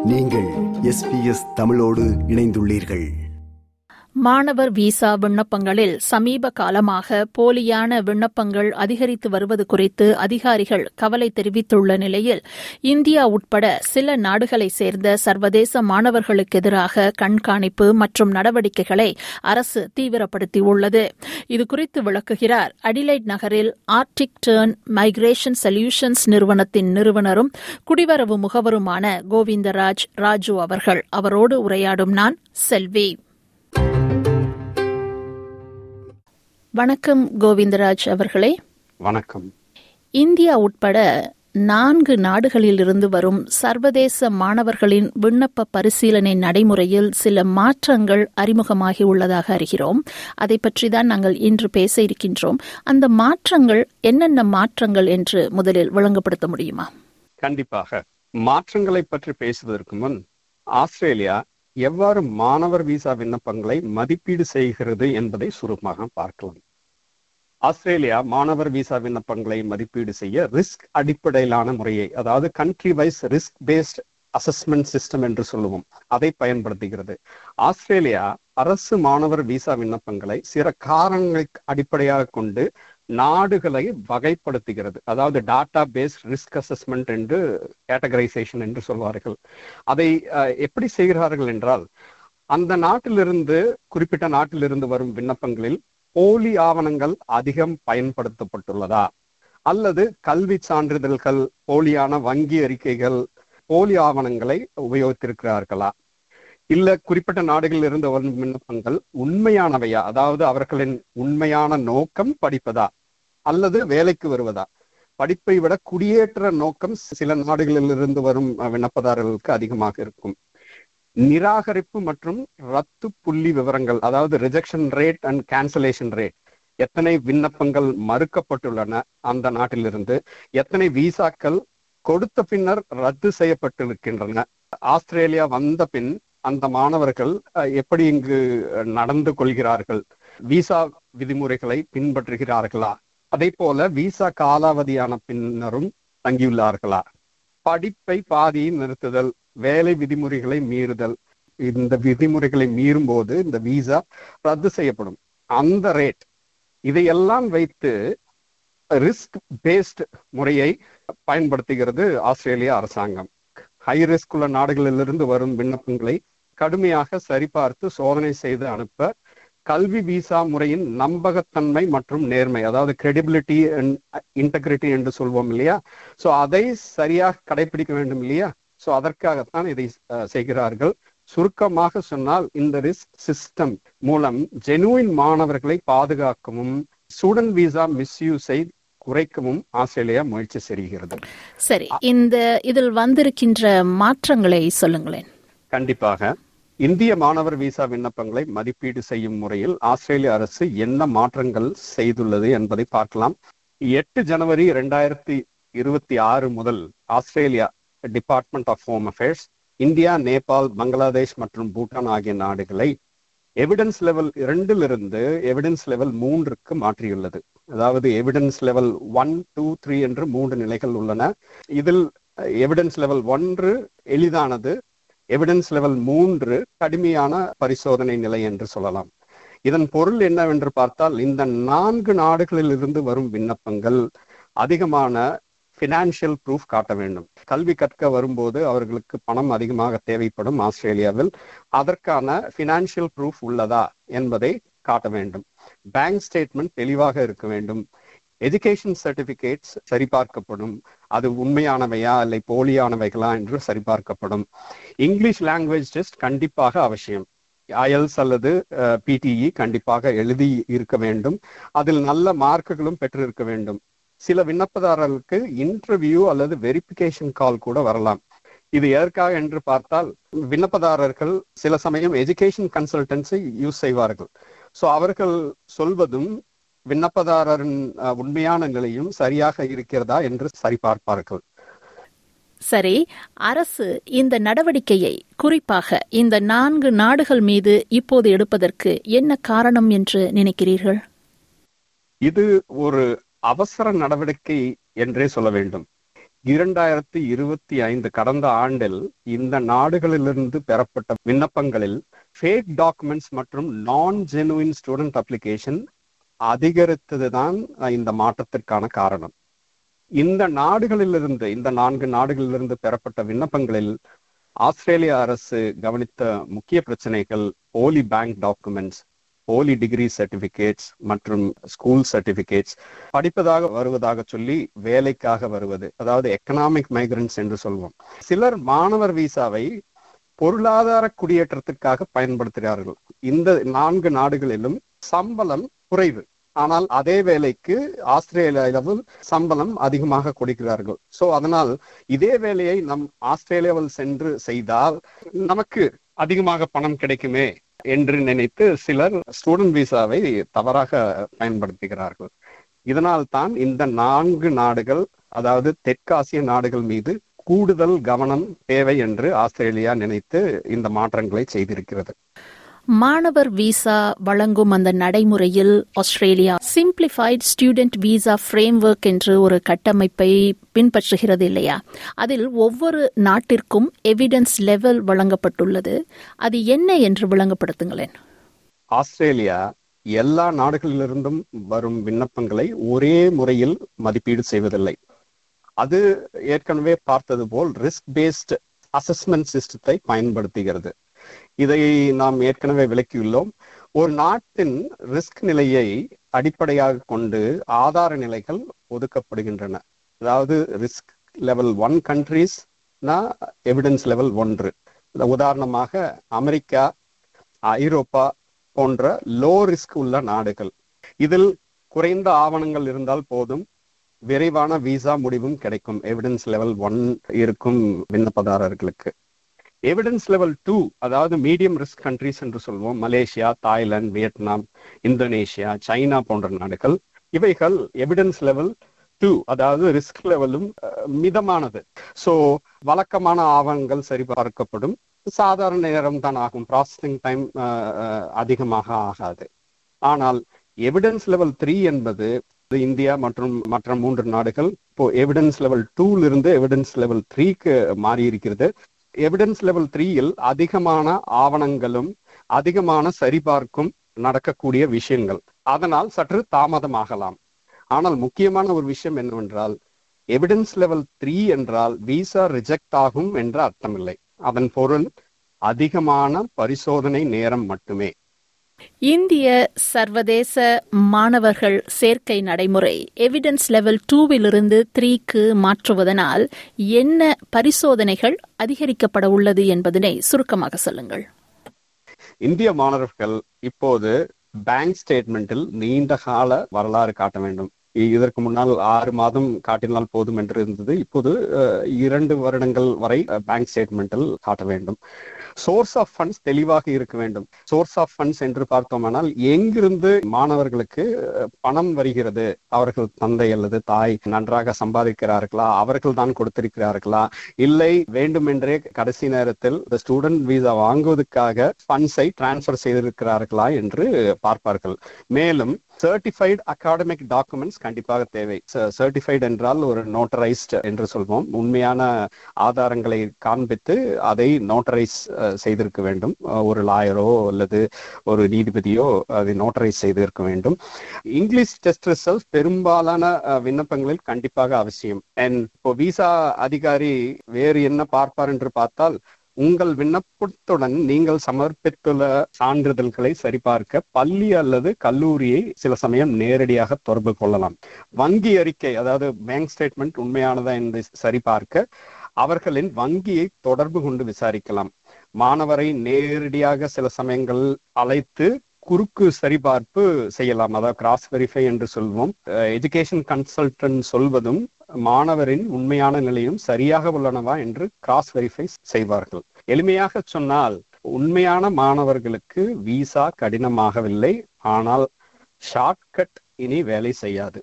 நீங்கள் எஸ்பிஎஸ் தமிழோடு இணைந்துள்ளீர்கள் மாணவர் விசா விண்ணப்பங்களில் சமீப காலமாக போலியான விண்ணப்பங்கள் அதிகரித்து வருவது குறித்து அதிகாரிகள் கவலை தெரிவித்துள்ள நிலையில் இந்தியா உட்பட சில நாடுகளைச் சேர்ந்த சர்வதேச மாணவர்களுக்கு எதிராக கண்காணிப்பு மற்றும் நடவடிக்கைகளை அரசு தீவிரப்படுத்தியுள்ளது இதுகுறித்து விளக்குகிறார் அடிலைட் நகரில் ஆர்டிக் டேர்ன் மைக்ரேஷன் சொல்யூஷன்ஸ் நிறுவனத்தின் நிறுவனரும் குடிவரவு முகவருமான கோவிந்தராஜ் ராஜு அவர்கள் அவரோடு உரையாடும் நான் செல்வி வணக்கம் கோவிந்தராஜ் அவர்களே வணக்கம் இந்தியா உட்பட நான்கு நாடுகளிலிருந்து வரும் சர்வதேச மாணவர்களின் விண்ணப்ப பரிசீலனை நடைமுறையில் சில மாற்றங்கள் அறிமுகமாகி உள்ளதாக அறிகிறோம் அதை பற்றி தான் நாங்கள் இன்று பேச இருக்கின்றோம் அந்த மாற்றங்கள் என்னென்ன மாற்றங்கள் என்று முதலில் விளங்கப்படுத்த முடியுமா கண்டிப்பாக மாற்றங்களை பற்றி பேசுவதற்கு முன் ஆஸ்திரேலியா எவ்வாறு மாணவர் விசா விண்ணப்பங்களை மதிப்பீடு செய்கிறது என்பதை சுருக்கமாக பார்க்கலாம் ஆஸ்திரேலியா மாணவர் விசா விண்ணப்பங்களை மதிப்பீடு செய்ய ரிஸ்க் அடிப்படையிலான முறையை அதாவது country wise risk based assessment system என்று சொல்லுவோம் அதை பயன்படுத்துகிறது ஆஸ்திரேலியா அரசு மாணவர் விசா விண்ணப்பங்களை சில காரணங்களை அடிப்படையாக கொண்டு நாடுகளை வகைப்படுத்துகிறது அதாவது டாட்டா பேஸ்ட் ரிஸ்க் அசஸ்மெண்ட் என்று கேட்டகரைசேஷன் என்று சொல்வார்கள் அதை எப்படி செய்கிறார்கள் என்றால் அந்த நாட்டிலிருந்து குறிப்பிட்ட நாட்டிலிருந்து வரும் விண்ணப்பங்களில் போலி ஆவணங்கள் அதிகம் பயன்படுத்தப்பட்டுள்ளதா அல்லது கல்வி சான்றிதழ்கள் போலியான வங்கி அறிக்கைகள் போலி ஆவணங்களை உபயோகித்திருக்கிறார்களா இல்ல குறிப்பிட்ட நாடுகளில் இருந்து வரும் விண்ணப்பங்கள் உண்மையானவையா அதாவது அவர்களின் உண்மையான நோக்கம் படிப்பதா அல்லது வேலைக்கு வருவதா படிப்பை விட குடியேற்ற நோக்கம் சில நாடுகளில் இருந்து வரும் விண்ணப்பதாரர்களுக்கு அதிகமாக இருக்கும் நிராகரிப்பு மற்றும் ரத்து புள்ளி விவரங்கள் அதாவது rejection rate and cancellation rate எத்தனை விண்ணப்பங்கள் மறுக்கப்பட்டுள்ளன அந்த நாட்டிலிருந்து எத்தனை விசாக்கள் கொடுத்த பின்னர் ரத்து செய்யப்பட்டிருக்கின்றன ஆஸ்திரேலியா வந்த பின் அந்த மாணவர்கள் எப்படி இங்கு நடந்து கொள்கிறார்கள் விசா விதிமுறைகளை பின்பற்றுகிறார்களா அதே போல விசா காலாவதியான பின்னரும் தங்கியுள்ளார்களா படிப்பை பாதியில் நிறுத்துதல் வேலை விதிமுறைகளை மீறுதல் இந்த விதிமுறைகளை மீறும் போது இந்த விசா ரத்து செய்யப்படும் அந்த ரேட் இதையெல்லாம் வைத்து ரிஸ்க் பேஸ்ட் முறையை பயன்படுத்துகிறது ஆஸ்திரேலிய அரசாங்கம் ஹை ரிஸ்க் உள்ள நாடுகளிலிருந்து வரும் விண்ணப்பங்களை கடுமையாக சரிபார்த்து சோதனை செய்து அனுப்ப கல்வி விசா முறையின் நம்பகத்தன்மை மற்றும் நேர்மை அதாவது கிரெடிபிலிட்டி இன்டெகிரிட்டி என்று சொல்வோம் இல்லையா சோ அதை சரியாக கடைபிடிக்க வேண்டும் இல்லையா சோ அதற்காகத்தான் இதை செய்கிறார்கள் சுருக்கமாக சொன்னால் இந்த ரிஸ்க் சிஸ்டம் மூலம் ஜெனுவின் மாணவர்களை பாதுகாக்கவும் ஸ்டூடெண்ட் விசா மிஸ்யூஸை குறைக்கவும் ஆஸ்திரேலியா முயற்சி செய்கிறது சரி இந்த இதில் வந்திருக்கின்ற மாற்றங்களை சொல்லுங்களேன் கண்டிப்பாக இந்திய மாணவர் விசா விண்ணப்பங்களை மதிப்பீடு செய்யும் முறையில் ஆஸ்திரேலிய அரசு என்ன மாற்றங்கள் செய்துள்ளது என்பதை பார்க்கலாம் எட்டு ஜனவரி இரண்டாயிரத்தி இருபத்தி ஆறு முதல் Australia department of home affairs India Nepal Bangladesh மற்றும் பூட்டான் ஆகிய நாடுகளை எவிடன்ஸ் லெவல் இரண்டிலிருந்து எவிடன்ஸ் லெவல் மூன்றுக்கு மாற்றியுள்ளது அதாவது evidence level one two three என்று மூன்று நிலைகள் உள்ளன இதில் எவிடன்ஸ் லெவல் ஒன்று எளிதானது எவிடன்ஸ் லெவல் மூன்று கடுமையான பரிசோதனை நிலை என்று சொல்லலாம் இதன் பொருள் என்னவென்று பார்த்தால் இந்த நான்கு நாடுகளில் இருந்து வரும் விண்ணப்பங்கள் அதிகமான பினான்சியல் ப்ரூஃப் காட்ட வேண்டும் கல்வி கற்க வரும்போது அவர்களுக்கு பணம் அதிகமாக தேவைப்படும் ஆஸ்திரேலியாவில் அதற்கான பினான்சியல் ப்ரூஃப் உள்ளதா என்பதை காட்ட வேண்டும் பேங்க் ஸ்டேட்மெண்ட் தெளிவாக இருக்க வேண்டும் எஜுகேஷன் சர்டிபிகேட்ஸ் சரிபார்க்கப்படும் அது உண்மையானவையா இல்லை போலியானவைகளா என்று சரிபார்க்கப்படும் இங்கிலீஷ் லாங்குவேஜ் டெஸ்ட் கண்டிப்பாக அவசியம் அயல்ஸ் அல்லது பிடிஇ கண்டிப்பாக எழுதி இருக்க வேண்டும் அதில் நல்ல மார்க்குகளும் பெற்றிருக்க வேண்டும் சில விண்ணப்பதாரர்களுக்கு இன்டர்வியூ அல்லது வெரிபிகேஷன் கால் கூட வரலாம் இது எதற்காக என்று பார்த்தால் விண்ணப்பதாரர்கள் சில சமயம் எஜுகேஷன் கன்சல்டன்ஸை யூஸ் செய்வார்கள் ஸோ அவர்கள் சொல்வதும் விண்ணப்பதாரரின் உண்மையான நிலையும் சரியாக இருக்கிறதா என்று சரிபார்ப்பார்கள் சரி அரசு இந்த நடவடிக்கையை குறிப்பாக இந்த நான்கு நாடுகள் மீது இப்போது எடுப்பதற்கு என்ன காரணம் என்று நினைக்கிறீர்கள் இது ஒரு அவசர நடவடிக்கை என்றே சொல்ல வேண்டும் இரண்டாயிரத்தி இருபத்தி ஐந்து கடந்த ஆண்டில் இந்த நாடுகளிலிருந்து பெறப்பட்ட விண்ணப்பங்களில் ஃபேக் டாக்குமெண்ட்ஸ் மற்றும் நான் ஜெனுவின் ஸ்டூடெண்ட் அப்ளிகேஷன் அதிகரித்ததுதான் இந்த மாற்றத்திற்கான காரணம் இந்த நாடுகளிலிருந்து இந்த நான்கு நாடுகளிலிருந்து பெறப்பட்ட விண்ணப்பங்களில் ஆஸ்திரேலிய அரசு கவனித்த முக்கிய பிரச்சனைகள் போலி பேங்க் டாக்குமெண்ட்ஸ் போலி டிகிரி சர்டிபிகேட்ஸ் மற்றும் ஸ்கூல் சர்டிபிகேட்ஸ் படிப்பதாக வருவதாக சொல்லி வேலைக்காக வருவது அதாவது எக்கனாமிக் மைக்ரன்ஸ் என்று சொல்வோம் சிலர் மாணவர் விசாவை பொருளாதார குடியேற்றத்திற்காக பயன்படுத்துகிறார்கள் இந்த நான்கு நாடுகளிலும் சம்பளம் குறைவு ஆனால் அதே வேலைக்கு ஆஸ்திரேலியாவில் சம்பளம் அதிகமாக கொடுக்கிறார்கள் சோ அதனால் இதே வேலையை நம் ஆஸ்திரேலியாவில் சென்று செய்தால் நமக்கு அதிகமாக பணம் கிடைக்குமே என்று நினைத்து சிலர் ஸ்டூடெண்ட் விசாவை தவறாக பயன்படுத்துகிறார்கள் இதனால் தான் இந்த நான்கு நாடுகள் அதாவது தெற்காசிய நாடுகள் மீது கூடுதல் கவனம் தேவை என்று ஆஸ்திரேலியா நினைத்து இந்த மாற்றங்களை செய்திருக்கிறது மாணவர் விசா வழங்கும் அந்த நடைமுறையில் Australia simplified student visa framework என்று ஒரு கட்டமைப்பை பின்பற்றுகிறது இல்லையா அதில் ஒவ்வொரு நாட்டிற்கும் எவிடன்ஸ் லெவல் வழங்கப்பட்டுள்ளது அது என்ன என்று விளங்கப்படுத்துங்களேன் ஆஸ்திரேலியா எல்லா நாடுகளிலிருந்தும் வரும் விண்ணப்பங்களை ஒரே முறையில் மதிப்பீடு செய்வதில்லை அது ஏற்கனவே பார்த்தது போல் ரிஸ்க் பேஸ்ட் அசஸ்மெண்ட் சிஸ்டத்தை பயன்படுத்துகிறது இதை நாம் ஏற்கனவே விளக்கியுள்ளோம் ஒரு நாட்டின் ரிஸ்க் நிலையை அடிப்படையாக கொண்டு ஆதார நிலைகள் ஒதுக்கப்படுகின்றன அதாவது ரிஸ்க் லெவல் ஒன் கண்ட்ரீஸ்னா எவிடன்ஸ் லெவல் ஒன்று உதாரணமாக அமெரிக்கா ஐரோப்பா போன்ற லோ ரிஸ்க் உள்ள நாடுகள் இதில் குறைந்த ஆவணங்கள் இருந்தால் போதும் விரைவான விசா முடிவும் கிடைக்கும் எவிடன்ஸ் லெவல் ஒன் இருக்கும் விண்ணப்பதாரர்களுக்கு எவிடன்ஸ் லெவல் டூ அதாவது மீடியம் ரிஸ்க் கண்ட்ரிஸ் என்று சொல்வோம் Malaysia Thailand Vietnam Indonesia China போன்ற நாடுகள் இவைகள் எவிடன்ஸ் லெவல் டூ அதாவது ரிஸ்க் லெவலும் மிதமானது சோ வழக்கமான ஆவணங்கள் சரிபார்க்கப்படும் சாதாரண நேரம் தான் ஆகும் ப்ராசஸிங் டைம் அதிகமாக ஆகாது ஆனால் எவிடன்ஸ் லெவல் த்ரீ என்பது இந்தியா மற்றும் மற்ற மூன்று நாடுகள் இப்போ எவிடன்ஸ் லெவல் டூல இருந்து எவிடன்ஸ் லெவல் த்ரீக்கு மாறி இருக்கிறது எவிடன்ஸ் லெவல் த்ரீயில் அதிகமான ஆவணங்களும் அதிகமான சரிபார்க்கும் நடக்கக்கூடிய விஷயங்கள் அதனால் சற்று தாமதமாகலாம் ஆனால் முக்கியமான ஒரு விஷயம் என்னவென்றால் எவிடன்ஸ் லெவல் த்ரீ என்றால் விசா ரிஜெக்ட் ஆகும் என்ற அர்த்தமில்லை அதன் பொருள் அதிகமான பரிசோதனை நேரம் மட்டுமே இந்திய சர்வதேச மாணவர்கள் சேர்க்கை நடைமுறை எவிடன்ஸ் லெவல் டூவிலிருந்து த்ரீக்கு மாற்றுவதனால் என்ன பரிசோதனைகள் அதிகரிக்கப்பட உள்ளது என்பதனை சுருக்கமாக சொல்லுங்கள் இந்திய மாணவர்கள் இப்போது பேங்க் ஸ்டேட்மெண்டில் நீண்ட கால வரலாறு காட்ட வேண்டும் இதற்கு முன்னால் ஆறு மாதம் காட்டினால் போதும் என்று இருந்தது இப்போது இரண்டு வருடங்கள் வரை பேங்க் ஸ்டேட்மெண்டில் காட்ட வேண்டும் சோர்ஸ் ஆஃப் ஃபண்ட்ஸ் தெளிவாக இருக்க வேண்டும் சோர்ஸ் ஆஃப் ஃபண்ட்ஸ் என்று பார்த்தோமானால் எங்கிருந்து மாணவர்களுக்கு பணம் வருகிறது அவர்கள் தந்தை அல்லது தாய் நன்றாக சம்பாதிக்கிறார்களா அவர்கள் தான் கொடுத்திருக்கிறார்களா இல்லை வேண்டுமென்றே கடைசி நேரத்தில் இந்த ஸ்டூடெண்ட் விசா வாங்குவதற்காக ஃபண்ட்ஸை டிரான்ஸ்பர் செய்திருக்கிறார்களா என்று பார்ப்பார்கள் மேலும் சர்டிஃபைடு அகாடமிக் டாக்குமெண்ட்ஸ் கண்டிப்பாக தேவை சர்டிஃபைடு என்றால் ஒரு நோட்டரைஸ்ட் என்று சொல்வோம் உண்மையான ஆதாரங்களை காண்பித்து அதை நோட்டரைஸ் செய்திருக்க வேண்டும் ஒரு லாயரோ அல்லது ஒரு நீதிபதியோ அதை நோட்டரைஸ் செய்திருக்க வேண்டும் இங்கிலீஷ் டெஸ்ட் ரிசல்ட் பெரும்பாலான விண்ணப்பங்களில் கண்டிப்பாக அவசியம் அண்ட் இப்போ விசா அதிகாரி வேறு என்ன பார்ப்பார் என்று பார்த்தால் உங்கள் விண்ணப்பத்துடன் நீங்கள் சமர்ப்பித்துள்ள சான்றிதழ்களை சரிபார்க்க பள்ளி அல்லது கல்லூரியை சில சமயம் நேரடியாக தொடர்பு கொள்ளலாம் வங்கி அறிக்கை அதாவது பேங்க் ஸ்டேட்மெண்ட் உண்மையானதா என்று சரிபார்க்க அவர்களின் வங்கியை தொடர்பு கொண்டு விசாரிக்கலாம் மாணவரை நேரடியாக சில சமயங்கள் அழைத்து குறுக்கு சரிபார்ப்பு செய்யலாம் அதாவது கிராஸ் வெரிஃபை என்று சொல்வோம் எஜுகேஷன் கன்சல்டன்ட் சொல்வதும் மாணவரின் உண்மையான நிலையும் சரியாக உள்ளனவா என்று கிராஸ் வெரிஃபை செய்வார்கள் எளிமையாக சொன்னால் உண்மையான மாணவர்களுக்கு விசா கடினமாகவில்லை ஆனால் ஷார்ட்கட் இனி வேலை செய்யாது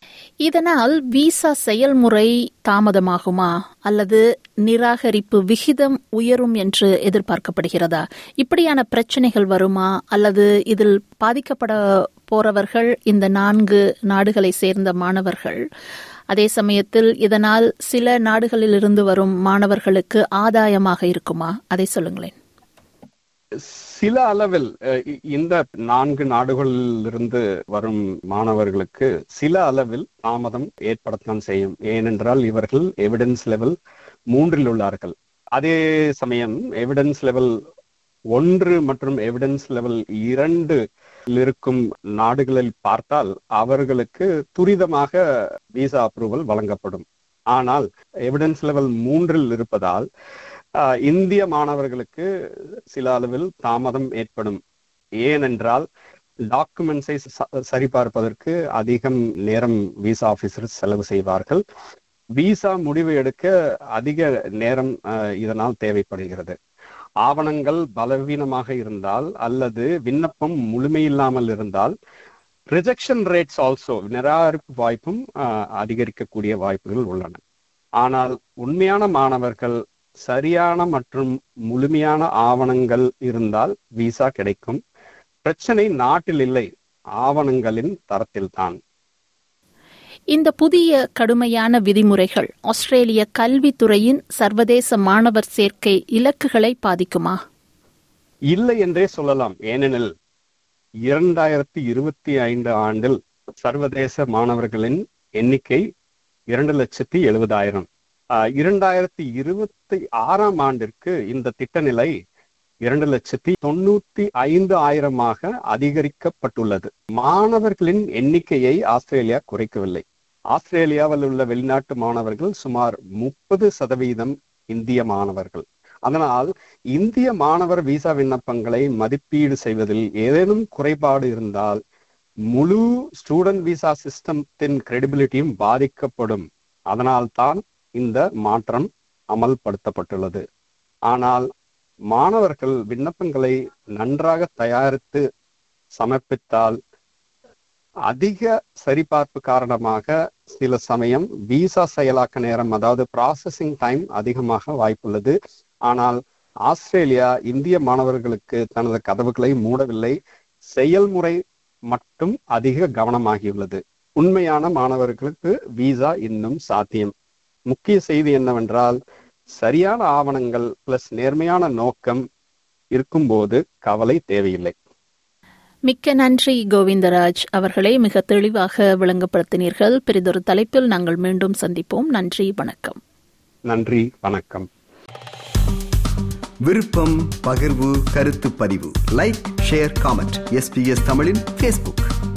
இதனால் விசா செயல்முறை தாமதமாகுமா அல்லது நிராகரிப்பு விகிதம் உயரும் என்று எதிர்பார்க்கப்படுகிறதா இப்படியான பிரச்சனைகள் வருமா அல்லது இதில் பாதிக்கப்பட போறவர்கள் இந்த நான்கு நாடுகளை சேர்ந்த மாணவர்கள் அதே சமயத்தில் இதனால் சில நாடுகளிலிருந்து வரும் மாணவர்களுக்கு ஆதாயமாக இருக்குமா அதை சொல்லுங்களேன் சில அளவில் அஹ், இ- இந்த நான்கு நாடுகளிலிருந்து வரும் மாணவர்களுக்கு சில அளவில் தாமதம் ஏற்படத்தான் செய்யும் ஏனென்றால் இவர்கள் எவிடன்ஸ் லெவல் மூன்றில் உள்ளார்கள் அதே சமயம் எவிடன்ஸ் லெவல் ஒன்று மற்றும் எவிடன்ஸ் லெவல் இரண்டு இருக்கும் நாடுகளில் பார்த்தால் அவர்களுக்கு துரிதமாக விசா அப்ரூவல் வழங்கப்படும் ஆனால் எவிடன்ஸ் லெவல் மூன்றில் இருப்பதால் ஆஹ், இந்திய மாணவர்களுக்கு சில அளவில் தாமதம் ஏற்படும் ஏனென்றால் டாக்குமெண்ட்ஸை சரிபார்ப்பதற்கு அதிகம் நேரம் விசா ஆபீசர் செலவு செய்வார்கள் விசா முடிவு எடுக்க அதிக நேரம் ஆஹ், இதனால் தேவைப்படுகிறது ஆவணங்கள் பலவீனமாக இருந்தால் அல்லது விண்ணப்பம் முழுமையில்லாமல் இருந்தால் ரிஜெக்ஷன் ரேட்ஸ் ஆல்சோ நிராகரிப்பு வாய்ப்பும் ஆஹ், அதிகரிக்கக்கூடிய வாய்ப்புகள் உள்ளன ஆனால் உண்மையான மாணவர்கள் சரியான மற்றும் முழுமையான ஆவணங்கள் இருந்தால் விசா கிடைக்கும் பிரச்சனை நாட்டில் இல்லை ஆவணங்களின் தரத்தில்தான் இந்த புதிய கடுமையான விதிமுறைகள் ஆஸ்திரேலிய கல்வித்துறையின் சர்வதேச மாணவர் சேர்க்கை இலக்குகளை பாதிக்குமா இல்லை என்றே சொல்லலாம் ஏனெனில் இரண்டாயிரத்தி இருபத்தி ஐந்து ஆண்டில் சர்வதேச மாணவர்களின் எண்ணிக்கை இரண்டு லட்சத்தி எழுபதாயிரம் ஆஹ், இரண்டாயிரத்தி இருபத்தி ஆறாம் ஆண்டிற்கு இந்த திட்டநிலை இரண்டு லட்சத்தி தொண்ணூத்தி ஐந்து ஆயிரமாக அதிகரிக்கப்பட்டுள்ளது மாணவர்களின் எண்ணிக்கையை ஆஸ்திரேலியா குறைக்கவில்லை ஆஸ்திரேலியாவில் உள்ள வெளிநாட்டு மாணவர்கள் சுமார் முப்பது சதவீதம் இந்திய மாணவர்கள் அதனால் இந்திய மாணவர் விசா விண்ணப்பங்களை மதிப்பீடு செய்வதில் ஏதேனும் குறைபாடு இருந்தால் முழு ஸ்டூடெண்ட் விசா சிஸ்டத்தின் கிரெடிபிலிட்டியும் பாதிக்கப்படும் அதனால்தான் இந்த மாற்றம் அமல்படுத்தப்பட்டுள்ளது ஆனால் மாணவர்கள் விண்ணப்பங்களை நன்றாக தயாரித்து சமர்ப்பித்தால் அதிக சரிபார்ப்பு காரணமாக சில சமயம் விசா செயலாக்க நேரம் அதாவது ப்ராசஸிங் டைம் அதிகமாக வாய்ப்புள்ளது ஆனால் ஆஸ்திரேலியா இந்திய மாணவர்களுக்கு தனது கதவுகளை மூடவில்லை செயல்முறை மட்டும் அதிக கவனமாகியுள்ளது உண்மையான மாணவர்களுக்கு விசா இன்னும் சாத்தியம் முக்கிய செய்தி என்னவென்றால் சரியான ஆவணங்கள் பிளஸ் நேர்மையான நோக்கம் இருக்கும்போது கவலை தேவையில்லை மிக்க நன்றி கோவிந்தராஜ் அவர்களை மிக தெளிவாக விளங்கப்படுத்தினீர்கள் பெரிதொரு தலைப்பில் நாங்கள் மீண்டும் சந்திப்போம் நன்றி வணக்கம் நன்றி வணக்கம் விருப்பம் பகிர்வு கருத்து பதிவு லைக் ஷேர் காமெண்ட் எஸ்பிஎஸ் தமிழின் ஃபேஸ்புக்